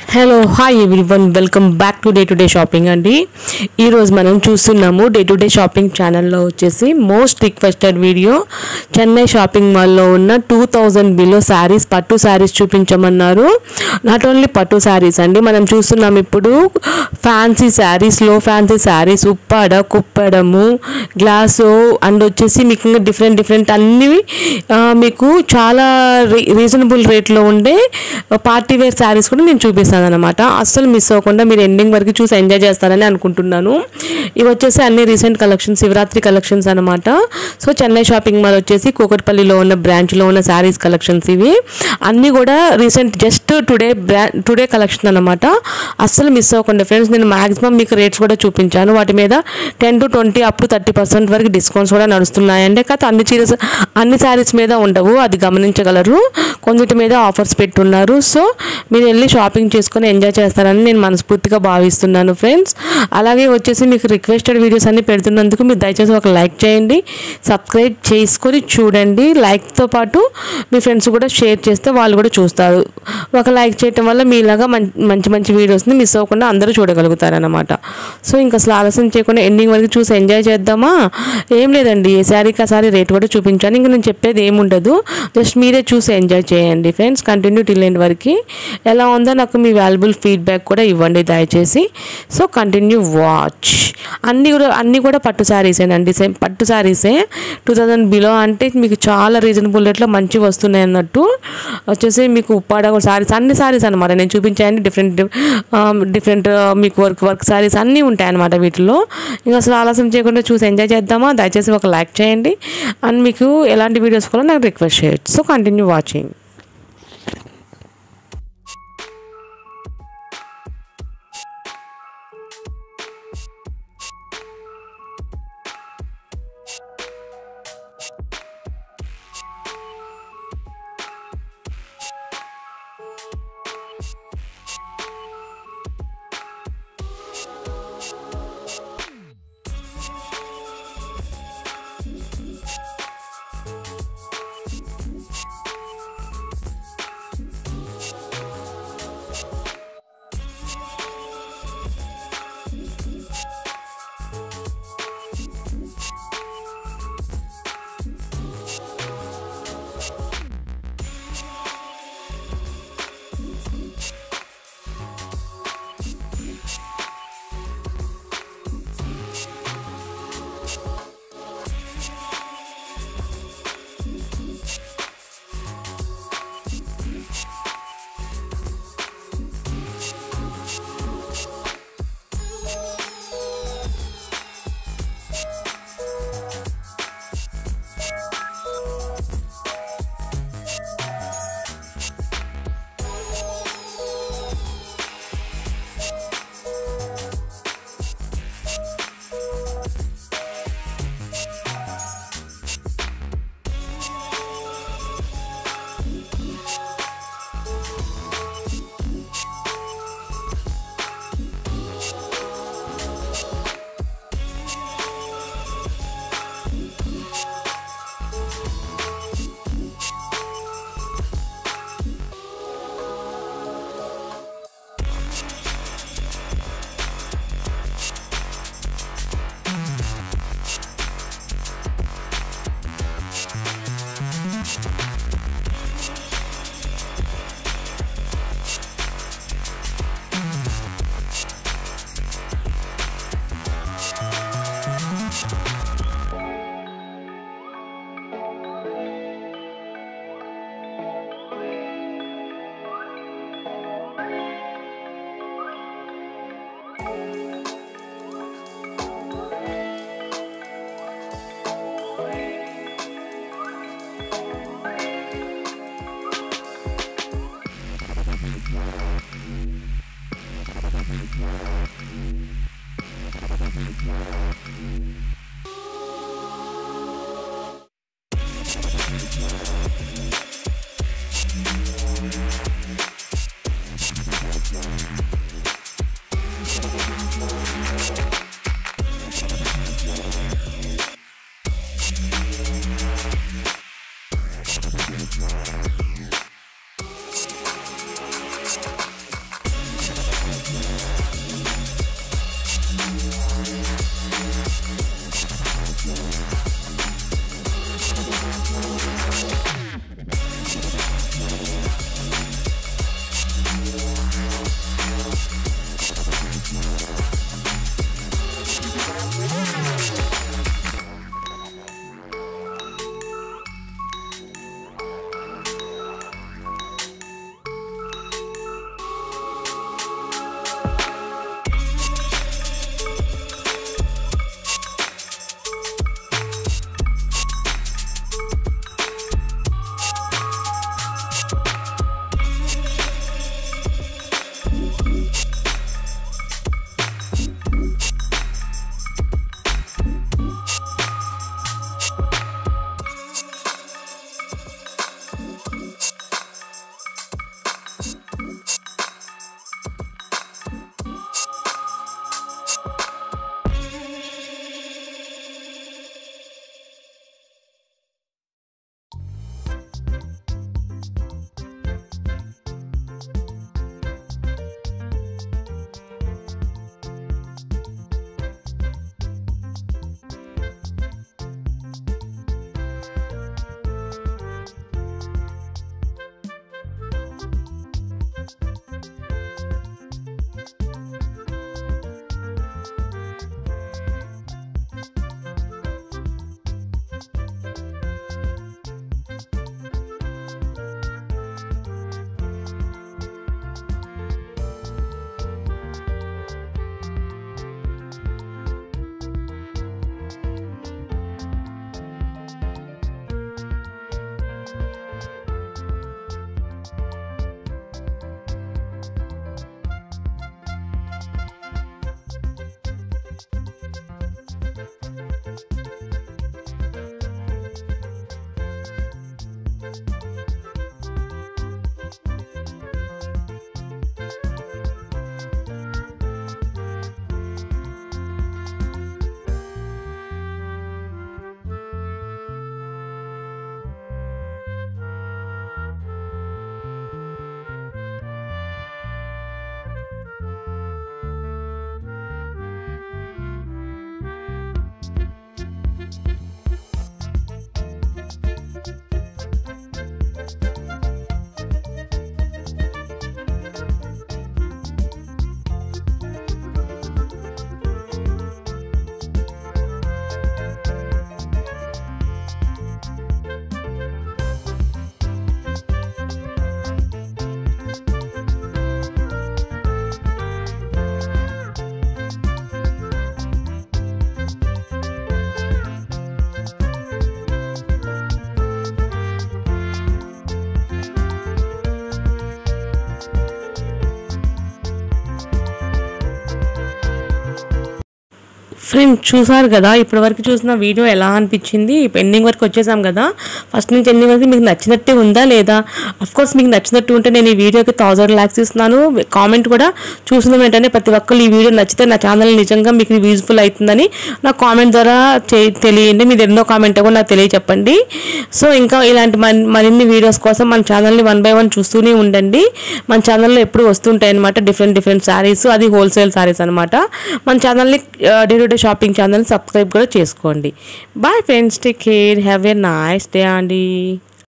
hello hi everyone welcome back to day to day shopping అండి ఈరోజు మనం చూస్తున్నాము డే టు డే షాపింగ్ ఛానల్లో వచ్చేసి most requested video Chennai shopping మాల్లో ఉన్న టూ థౌజండ్ బిలో శారీస్ పట్టు శారీస్ చూపించమన్నారు నాట్ ఓన్లీ పట్టు శారీస్ అండి మనం చూస్తున్నాం ఇప్పుడు ఫ్యాన్సీ శారీస్ లో ఫ్యాన్సీ శారీస్ ఉప్పాడ కుప్పడము గ్లాసు అండ్ వచ్చేసి మీకు ఇంకా డిఫరెంట్ డిఫరెంట్ అన్ని ఆ, మీకు చాలా రీ రీజనబుల్ రేట్లో ఉండే పార్టీ వేర్ శారీస్ కూడా నేను చూపిస్తాను అనమాట అస్సలు మిస్ అవ్వకుండా మీరు ఎండింగ్ వరకు చూసి ఎంజాయ్ చేస్తారని అనుకుంటున్నాను ఇవి వచ్చేసి అన్ని రీసెంట్ కలెక్షన్స్ శివరాత్రి కలెక్షన్స్ అనమాట సో చెన్నై షాపింగ్ మాల్ వచ్చేసి కూకట్పల్లిలో ఉన్న బ్రాంచ్లో ఉన్న శారీస్ కలెక్షన్స్ ఇవి అన్నీ కూడా రీసెంట్ జస్ట్ టుడే బ్రా టుడే కలెక్షన్ అనమాట అస్సలు మిస్ అవ్వకుండా ఫ్రెండ్స్ నేను మాక్సిమం మీకు రేట్స్ కూడా చూపించాను వాటి మీద ten to twenty up to thirty percent వరకు డిస్కౌంట్స్ కూడా నడుస్తున్నాయంటే కాకపోతే అన్ని చీరస్ అన్ని శారీస్ మీద ఉండవు అది గమనించగలరు కొన్నిటి మీద ఆఫర్స్ పెట్టున్నారు సో మీరు వెళ్ళి షాపింగ్ చేసుకొని ఎంజాయ్ చేస్తారని నేను మనస్ఫూర్తిగా భావిస్తున్నాను ఫ్రెండ్స్ అలాగే వచ్చేసి మీకు రిక్వెస్టెడ్ వీడియోస్ అన్ని పెడుతున్నందుకు మీరు దయచేసి ఒక లైక్ చేయండి సబ్స్క్రైబ్ చేసుకొని చూడండి లైక్తో పాటు మీ ఫ్రెండ్స్ కూడా షేర్ చేస్తే వాళ్ళు కూడా చూస్తారు ఒక లైక్ చేయటం వల్ల మీలాగా మం- మంచి మంచి వీడియోస్ని మిస్ అవ్వకుండా అందరూ చూడగలుగుతారనమాట సో ఇంకా అసలు ఆలస్యం చేయకుండా ఎండింగ్ వరకు చూసి ఎంజాయ్ చేద్దామా ఏం లేదండి ఏ శారీకి ఆ శారీ రేట్ కూడా చూపించాను ఇంకా నేను చెప్పేది ఏముండదు జస్ట్ మీరే చూసి ఎంజాయ్ చేయండి ఫ్రెండ్స్ కంటిన్యూ టిల్ ఎండ్ వరకు ఎలా ఉందో నాకు మీ వాల్యుబుల్ ఫీడ్బ్యాక్ కూడా ఇవ్వండి దయచేసి సో కంటిన్యూ వాచ్ అన్నీ కూడా అన్నీ కూడా పట్టు శారీసేనండి సేమ్ పట్టు శారీసే టూ థౌజండ్ బిలో అంటే మీకు చాలా రీజనబుల్ రేట్లో మంచిగా వస్తున్నాయి అన్నట్టు వచ్చేసి మీకు ఉప్పాడ శారీస్ అన్ని శారీస్ అనమాట నేను చూపించాను డిఫరెంట్ డిఫరెంట్ మీకు వర్క్ వర్క్ శారీస్ అన్నీ ఉంటాయి అనమాట వీటిలో ఇంకా అసలు ఆలస్యం చేయకుండా చూసి ఎంజాయ్ చేద్దామా దయచేసి ఒక లైక్ చేయండి అండ్ మీకు ఎలాంటి వీడియోస్ కూడా నాకు రిక్వెస్ట్ చేయొచ్చు సో కంటిన్యూ వాచింగ్ ఫ్రెండ్స్ చూసారు కదా ఇప్పటి వరకు చూసిన వీడియో ఎలా అనిపించింది ఎండింగ్ వరకు వచ్చేసాం కదా ఫస్ట్ నుంచి ఎండింగ్ వరకు మీకు నచ్చినట్టే ఉందా లేదా అఫ్ కోర్స్ మీకు నచ్చినట్టు ఉంటే నేను ఈ వీడియోకి థౌసండ్ ల్యాక్స్ ఇస్తున్నాను కామెంట్ కూడా చూసిన వెంటనే ప్రతి ఒక్కరు ఈ వీడియో నచ్చితే నా ఛానల్ నిజంగా మీకు యూజ్ఫుల్ అవుతుందని నా కామెంట్ ద్వారా చే- తెలియండి మీరు ఎన్నో కామెంట్ కూడా నాకు తెలియచెప్పండి సో ఇంకా ఇలాంటి మన్- మరిన్ని వీడియోస్ కోసం మన ఛానల్ని వన్ బై వన్ చూస్తూనే ఉండండి మన ఛానల్లో ఎప్పుడు వస్తుంటాయి అనమాట డిఫరెంట్ డిఫరెంట్ శారీస్ అది హోల్సేల్ శారీస్ అనమాట మన ఛానల్ని day to day shopping channel subscribe కూడా చేసుకోండి bye friends take care have a nice day అండి